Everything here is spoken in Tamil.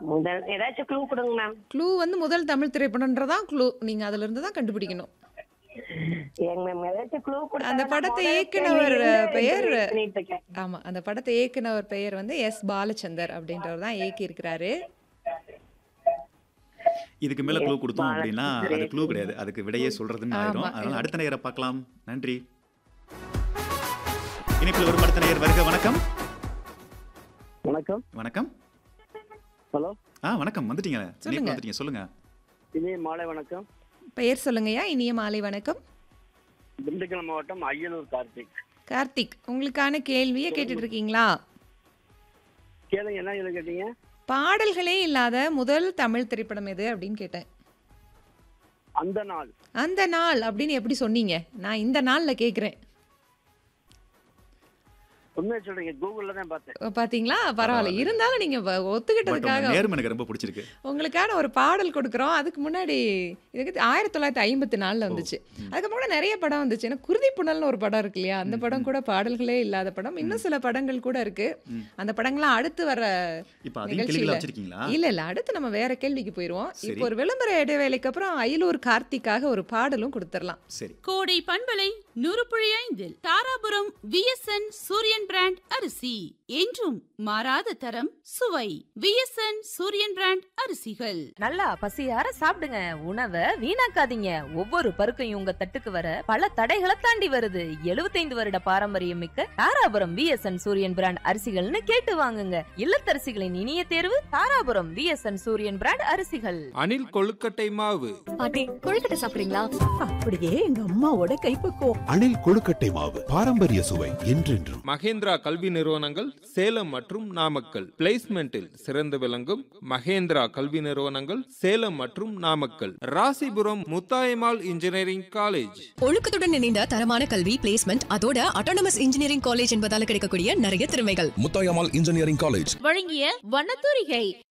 முதல் ஏதாச்சும் க்ளூ கொடுங்க மேம் க்ளூ வந்து முதல் தமிழ் திரைப்படம்ன்றதான் க்ளூ நீங்க அதுல இருந்து தான் கண்டுபிடிக்கணும் ஏங்க மேம் ஏதாச்சும் க்ளூ கொடுங்க அந்த படத்தை இயக்குனவர் பெயர் பண்ணிட்டு இருக்கேன் ஆமா அந்த படத்தை இயக்குனவர் பெயர் வந்து எஸ் பாலச்சந்தர் அப்படின்றவர் தான் இயக்கி இருக்கிறாரு இதுக்கு மேல க்ளூ கொடுத்தோம் அப்படின்னா அது க்ளூ கிடையாது அதுக்கு விடையே சொல்றதுன்னு ஆயிரும் ஆமா. அதனால அடுத்த நேயரை பார்க்கலாம் நன்றி இணைப்பில் வரும் அடுத்த நேயர் வருக வணக்கம் வணக்கம் வணக்கம் ஹலோ ஆ வணக்கம் வந்துட்டீங்க இணைப்பில் சொல்லுங்க. வந்துட்டீங்க சொல்லுங்க இனிய மாலை வணக்கம் பெயர் சொல்லுங்கய்யா இனிய மாலை வணக்கம் திண்டுக்கல் மாவட்டம் அய்யலூர் கார்த்திக் கார்த்திக் உங்களுக்கான கேள்வியை கேட்டுட்டு இருக்கீங்களா கேளுங்க என்ன கேள்வி கேட்டீங்க பாடல்களே இல்லாத முதல் தமிழ் திரைப்படம் எது அப்படின்னு கேட்டேன் அந்த நாள் அந்த நாள் அப்படின்னு எப்படி சொன்னீங்க நான் இந்த நாள்ல கேக்குறேன் உண்மையை சொல்றீங்க கூகுள்ல தான் பார்த்தேன் பாத்தீங்களா பரவாயில்ல இருந்தாலும் நீங்க வ- பட் உங்க ஒத்துக்கிட்டதுக்காக நேர்மை எனக்கு ரொம்ப பிடிச்சிருக்கு உங்களுக்கான ஒரு பாடல் கொடுக்குறோம் அதுக்கு முன்னாடி இதுக்கு ஆயிரத்தி தொள்ளாயிரத்தி ஐம்பத்தி நாலுல வந்துச்சு அதுக்கப்புறம் கூட நிறைய படம் வந்துச்சு ஏன்னா குருதி புனல்னு ஒரு படம் இருக்கு இல்லையா அந்த படம் கூட பாடல்களே இல்லாத படம் இன்னும் சில படங்கள் கூட இருக்கு ம். அந்த படங்கள்லாம் அடுத்து வர இப்ப அதையும் நிகழ்ச்சியில. கேள்விகளா வச்சிருக்கீங்களா இல்ல இல்ல அடுத்து நம்ம வேற கேள்விக்கு போயிருவோம் சரி. இப்போ ஒரு விளம்பர இடைவேளைக்கு அப்புறம் அயலூர் கார்த்திக்காக ஒரு பாடலும் கொடுத்துடலாம் சரி கோடை பண்பலை நூறு புள்ளி ஐந்தில் தாராபுரம் விஎஸ்என் சூரியன் பிராண்ட் அரிசி என்றும் மாறாத தரம் சுவை விஎஸ்என் சூரியன் பிராண்ட் அரிசிகள் நல்லா பசியார சாப்பிடுங்க உணவை வீணாக்காதீங்க ஒவ்வொரு பருக்கையும் உங்க தட்டுக்கு வர பல தடைகளை தாண்டி வருது 75 வருட பாரம்பரியம் மிக்க தாராபுரம் விஎஸ்என் சூரியன் பிராண்ட் அரிசிகள்னு கேட்டு வாங்குங்க இல்லத்தரசிகளின் இனிய தேர்வு தாராபுரம் விஎஸ்என் சூரியன் பிராண்ட் அரிசிகள் அணில் கொழுக்கட்டை மாவு பாட்டி கொழுக்கட்டை சாப்பிடுறீங்களா அப்படியே எங்க அம்மாவோட கைப்பக்குவம் அணில் கொழுக்கட்டை மாவு பாரம்பரிய சுவை என்றென்றும் மகேந்திரா கல்வி நிறுவனங்கள் சேலம் மற்றும் நாமக்கல் பிளேஸ்மெண்டில் சிறந்து விளங்கும் மகேந்திரா கல்வி நிறுவனங்கள் சேலம் மற்றும் நாமக்கல் ராசிபுரம் முத்தாயம்மாள் இன்ஜினியரிங் காலேஜ் ஒழுக்கத்துடன் இணைந்த தரமான கல்வி பிளேஸ்மெண்ட் அதோட அட்டானமஸ் இன்ஜினியரிங் காலேஜ் என்பதால கிடைக்கக்கூடிய நிறைய திறமைகள் முத்தாயம்மாள் இன்ஜினியரிங் காலேஜ் வழங்கிய வண்ணத்தூரிகை